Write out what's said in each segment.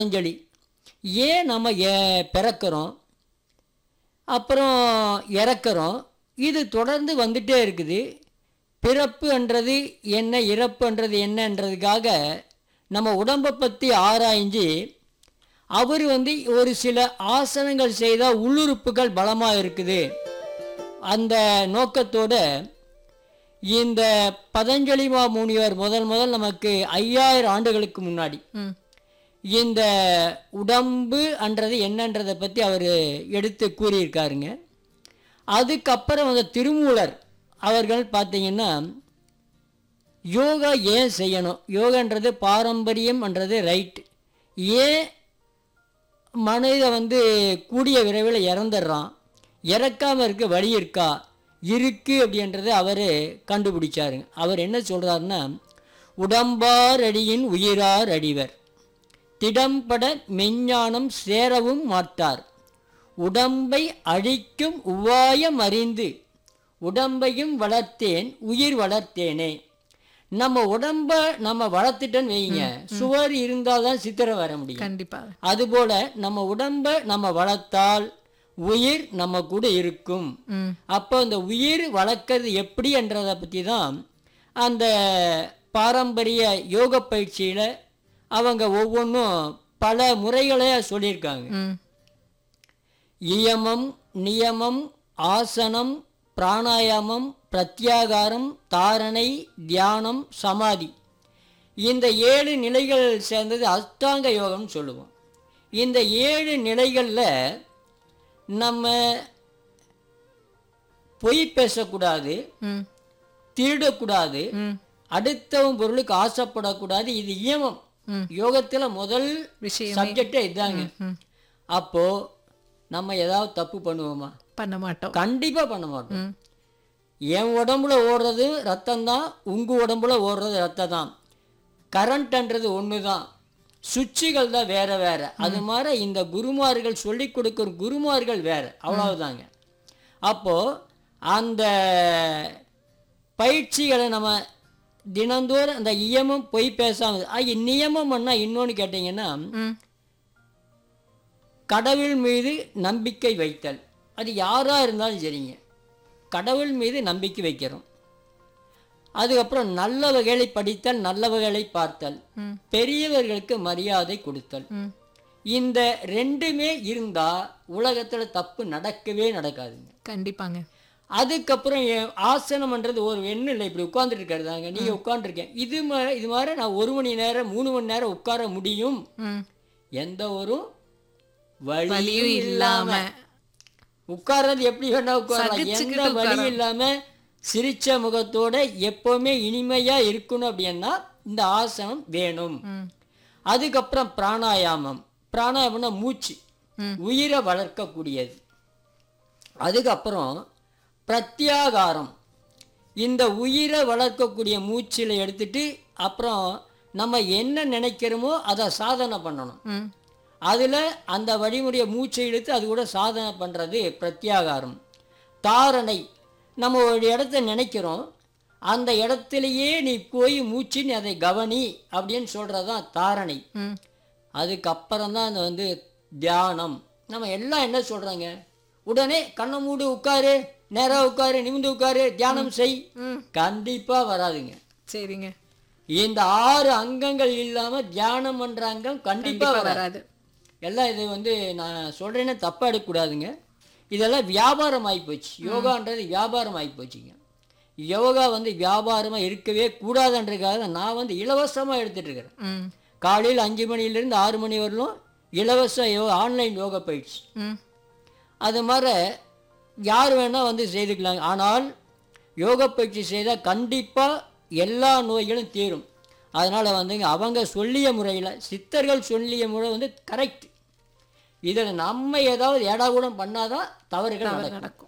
பதஞ்சலி ஏன் நம்ம ஏ- பிறக்கிறோம் அப்புறம் இறக்குறோம் இது தொடர்ந்து வந்துட்டே இருக்குது பிறப்புன்றது என்ன இறப்புன்றது என்னன்றதுக்காக நம்ம உடம்பை பற்றி ஆராய்ஞ்சு அவர் வந்து ஒரு சில ஆசனங்கள் செய்தால் உள்ளுறுப்புகள் பலமாக இருக்குது அந்த நோக்கத்தோட இந்த பதஞ்சலி மா முனிவர் முதல் முதல் நமக்கு ஐயாயிரம் ஆண்டுகளுக்கு முன்னாடி ம் இந்த உடம்பு அன்றது என்னன்றதை பற்றி அவர் எடுத்து கூறியிருக்காருங்க அதுக்கப்புறம் அந்த திருமூலர் அவர்கள் பார்த்தீங்கன்னா யோகா ஏன் செய்யணும் யோகான்றது பாரம்பரியம்ன்றது ரைட் ஏன் மனித வந்து கூடிய விரைவில் இறந்துடுறான் இறக்காமல் இருக்க வழி இருக்கா இருக்கு அப்படின்றத அவர் கண்டுபிடிச்சாருங்க அவர் என்ன சொல்கிறாருன்னா உடம்பார் அடியின் உயிரார் அடிவர் திடம்பட மெஞ்ஞானம் சேரவும் மாட்டார் உடம்பை அழிக்கும் உவாயம் அறிந்து உடம்பையும் வளர்த்தேன் உயிர் வளர்த்தேனே நம்ம உடம்ப நம்ம வளர்த்துட்டோன்னு வைங்க சுவர் இருந்தால் தான் சித்திரை வர முடியும் கண்டிப்பா அதுபோல நம்ம உடம்ப நம்ம வளர்த்தால் உயிர் நம்ம கூட இருக்கும் ம் அப்போ அந்த உயிர் வளர்க்கறது எப்படி என்றதை பற்றி தான் அந்த பாரம்பரிய யோக பயிற்சியில் அவங்க ஒவ்வொன்றும் பல முறைகளை சொல்லியிருக்காங்க ம் இயமம் நியமம் ஆசனம் பிராணாயாமம் பிரத்யாகாரம் தாரணை தியானம் சமாதி இந்த ஏழு நிலைகள் சேர்ந்தது அஷ்டாங்க யோகம்னு சொல்லுவோம் இந்த ஏழு நிலைகளில் நம்ம பொய் பேசக்கூடாது ம் திருடக்கூடாது ம் அடுத்தவன் பொருளுக்கு ஆசைப்படக்கூடாது இது இயமம் ம். யோகத்தில் முதல் விஷயம் சப்ஜெக்டே இதாங்க ம் அப்போ நம்ம ஏதாவது தப்பு பண்ணுவோமா பண்ண மாட்டோம் கண்டிப்பா பண்ண மாட்டோம் ம் என் உடம்புல ஓடுறது ரத்தம் தான் உங்க உடம்புல ஓடுறது ரத்தம் தான் கரண்ட்ன்றது ஒன்று தான் சுவிட்சுகள் தான் வேற வேற அது மாதிரி இந்த குருமார்கள் சொல்லி கொடுக்குற குருமார்கள் வேற அவ்வளவுதாங்க அப்போ அந்த பயிற்சிகளை நம்ம தினந்தோறும் அந்த இயமம் பொய் பேசாமல் ஆ நியமம் பண்ணா இன்னொன்று கேட்டிங்கன்னா ம் கடவுள் மீது நம்பிக்கை வைத்தல் அது யாராக இருந்தாலும் சரிங்க கடவுள் மீது நம்பிக்கை வைக்கிறோம் அதுக்கப்புறம் நல்ல வகைகளை படித்தல் நல்ல வகைகளை பார்த்தல் ம் பெரியவர்களுக்கு மரியாதை கொடுத்தல் ம் இந்த ரெண்டுமே இருந்தால் உலகத்தில் தப்பு நடக்கவே நடக்காதுங்க கண்டிப்பாங்க அதுக்கப்புறம் என் ஆசனம்ன்றது ஒரு எண்ணம் இல்லை இப்படி உட்காந்துட்டு இருக்கிறதாங்க நீங்கள் உட்காந்துருக்கேன் இது மாதிரி இது மாதிரி நான் ஒரு மணி நேரம் மூணு மணி நேரம் உட்கார முடியும் ம் எந்த ஒரு வலியும் வலியும் இல்லாம இல்லாம உட்கார்றது எப்படி வேணா உட்காரலாம் எந்த சகிச்சுக்கிட்டு வலி இல்லாம சிரிச்ச முகத்தோட எப்பவுமே இனிமையா இருக்கணும் அப்படின்னா இந்த ஆசனம் வேணும் ம் அதுக்கப்புறம் பிராணாயாமம் பிராணாயாமம்னா மூச்சு ம். உயிரை வளர்க்கக்கூடியது அதுக்கப்புறம் பிரத்யாகாரம் இந்த உயிரை வளர்க்கக்கூடிய மூச்சில் எடுத்துட்டு அப்புறம் நம்ம என்ன நினைக்கிறோமோ அதை சாதனை பண்ணணும் ம் அதில் அந்த வழிமுறையை மூச்சை இழுத்து அது கூட சாதனை பண்ணுறது பிரத்யாகாரம் தாரணை நம்ம ஒரு இடத்த நினைக்கிறோம் அந்த இடத்துலையே நீ போய் மூச்சு நீ அதை கவனி அப்படின்னு சொல்கிறது தான் தாரணை ம் அதுக்கப்புறம் தான் அந்த வந்து தியானம் நம்ம எல்லாம் என்ன சொல்கிறாங்க உடனே கண்ணை மூடு உட்காரு நேராக உட்காரு நிமிந்து உட்காரு தியானம் செய் ம் கண்டிப்பாக வராதுங்க சரிங்க இந்த ஆறு அங்கங்கள் இல்லாமல் தியானம் பண்ணுற அங்கம் கண்டிப்பாக கண்டிப்பா வராது வராது எல்லாம் இது வந்து நான் சொல்கிறேன்னு தப்பாக எடுக்கக்கூடாதுங்க இதெல்லாம் வியாபாரம் ஆகிப்போச்சு யோகான்றது வியாபாரம் ஆகிப்போச்சுங்க யோகா வந்து வியாபாரமாக இருக்கவே கூடாதுன்றதுக்காக நான் வந்து இலவசமாக எடுத்துகிட்டு இருக்கிறேன் ம் காலையில் அஞ்சு மணிலேருந்து ஆறு மணி வரலும் இலவச யோ ஆன்லைன் யோகா பயிற்சி ம் அது மாதிரி யார் வேணால் வந்து செய்துக்கலாங்க ஆனால் யோகா பயிற்சி செய்தால் கண்டிப்பாக எல்லா நோய்களும் தீரும் அதனால் வந்துங்க அவங்க சொல்லிய முறையில் சித்தர்கள் சொல்லிய முறை வந்து கரெக்ட் இதில் நம்ம ஏதாவது ஏடாகூடம் பண்ணாதான் தவறுகள் தவறு நடக்கும் நடக்கும்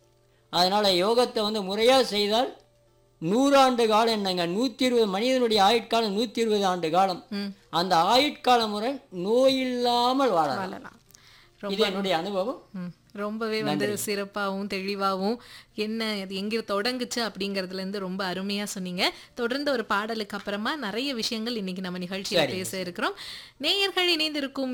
அதனால் யோகத்தை வந்து முறையாக செய்தால் நூறாண்டு காலம் என்னங்க நூற்றி இருபது மனிதனுடைய ஆயுட்காலம் நூற்றி இருபது ஆண்டு காலம் ம் அந்த ஆயுட்கால முறை நோயில்லாமல் வாழலாம் வாழலாம் இது என்னுடைய அனுபவம் ம், ரொம்பவே வந்து சிறப்பாகவும் தெளிவாகவும் என்ன அது எங்கே தொடங்குச்சு அப்படிங்கறதுல இருந்து ரொம்ப அருமையா சொன்னீங்க தொடர்ந்து ஒரு பாடலுக்கு அப்புறமா நிறைய விஷயங்கள் இன்னைக்கு நம்ம நிகழ்ச்சியில பேச இருக்கிறோம் நேயர்கள் இணைந்திருக்கும்